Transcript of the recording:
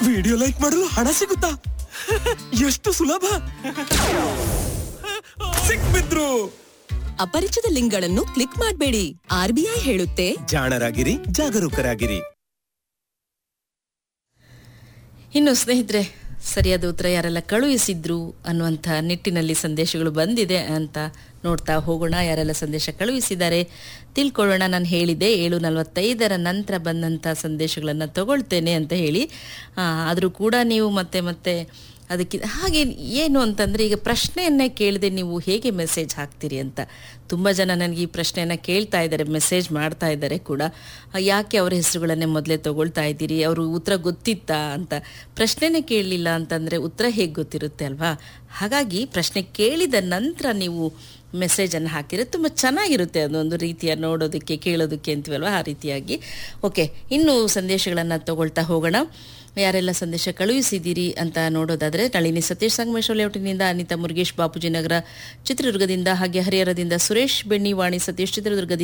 video like ಮಾಡಲು ಹಣ ಸಿಗುತ್ತಾ ಎಷ್ಟು ಸುಲಭ ಸಿಕ್ಬಿದ್ರು ಅಪರಿಚಿತ ಲಿಂಕ್ಗಳನ್ನು ಕ್ಲಿಕ್ ಮಾಡಬೇಡಿ ಆರ್ಬಿಐ ಹೇಳುತ್ತೆ ಜಾಣರಾಗಿರಿ ಜಾಗರೂಕರಾಗಿರಿ ಇನ್ನು ಸ್ನೇಹಿತರೆ ಸರಿಯಾದ ಉತ್ತರ ಯಾರೆಲ್ಲ ಕಳುಹಿಸಿದ್ರು ಅನ್ನುವಂಥ ನಿಟ್ಟಿನಲ್ಲಿ ಸಂದೇಶಗಳು ಬಂದಿದೆ ಅಂತ ನೋಡ್ತಾ ಹೋಗೋಣ ಯಾರೆಲ್ಲ ಸಂದೇಶ ಕಳುಹಿಸಿದ್ದಾರೆ ತಿಳ್ಕೊಳ್ಳೋಣ ನಾನು ಹೇಳಿದೆ ಏಳು ನಲವತ್ತೈದರ ನಂತರ ಬಂದಂಥ ಸಂದೇಶಗಳನ್ನು ತಗೊಳ್ತೇನೆ ಅಂತ ಹೇಳಿ ಆದರೂ ಕೂಡ ನೀವು ಮತ್ತೆ ಮತ್ತೆ ಅದಕ್ಕೆ ಹಾಗೆ ಏನು ಅಂತಂದರೆ ಈಗ ಪ್ರಶ್ನೆಯನ್ನೇ ಕೇಳದೆ ನೀವು ಹೇಗೆ ಮೆಸೇಜ್ ಹಾಕ್ತೀರಿ ಅಂತ ತುಂಬ ಜನ ನನಗೆ ಈ ಪ್ರಶ್ನೆಯನ್ನು ಕೇಳ್ತಾ ಇದ್ದಾರೆ ಮೆಸೇಜ್ ಮಾಡ್ತಾ ಇದ್ದಾರೆ ಕೂಡ ಆ, ಯಾಕೆ ಅವರ ಹೆಸರುಗಳನ್ನೇ ಮೊದಲೇ ತಗೊಳ್ತಾ ಇದ್ದೀರಿ ಅವರು ಉತ್ತರ ಗೊತ್ತಿತ್ತಾ ಅಂತ ಪ್ರಶ್ನೆನೇ ಕೇಳಲಿಲ್ಲ ಅಂತಂದರೆ ಉತ್ತರ ಹೇಗೆ ಗೊತ್ತಿರುತ್ತೆ ಅಲ್ವಾ ಹಾಗಾಗಿ ಪ್ರಶ್ನೆ ಕೇಳಿದ ನಂತರ ನೀವು ಮೆಸೇಜನ್ನು ಹಾಕಿದರೆ ತುಂಬ ಚೆನ್ನಾಗಿರುತ್ತೆ ಅದೊಂದು ರೀತಿಯ ನೋಡೋದಕ್ಕೆ ಕೇಳೋದಕ್ಕೆ ಅಂತೀವಲ್ವ ಆ ರೀತಿಯಾಗಿ ಓಕೆ ಇನ್ನು ಸಂದೇಶಗಳನ್ನು ತಗೊಳ್ತಾ ಹೋಗೋಣ ಯಾರೆಲ್ಲ ಸಂದೇಶ ಕಳುಹಿಸಿದ್ದೀರಿ ಅಂತ ನೋಡೋದಾದರೆ ನಳಿನಿ ಸತೀಶ್ ಸಂಗಮೇಶ್ವರ ಲೇಔಟಿನಿಂದ ಅನಿತಾ ಮುರುಗೇಶ್ ಬಾಪೂಜಿ ನಗರ ಚಿತ್ರದುರ್ಗದಿಂದ ಹಾಗೆ ಹರಿಹರದಿಂದ ಸುರೇಶ್ ಬೆಣ್ಣಿವಾಣಿ ಸತೀಶ್ ಚಿತ್ರದುರ್ಗದಿಂದ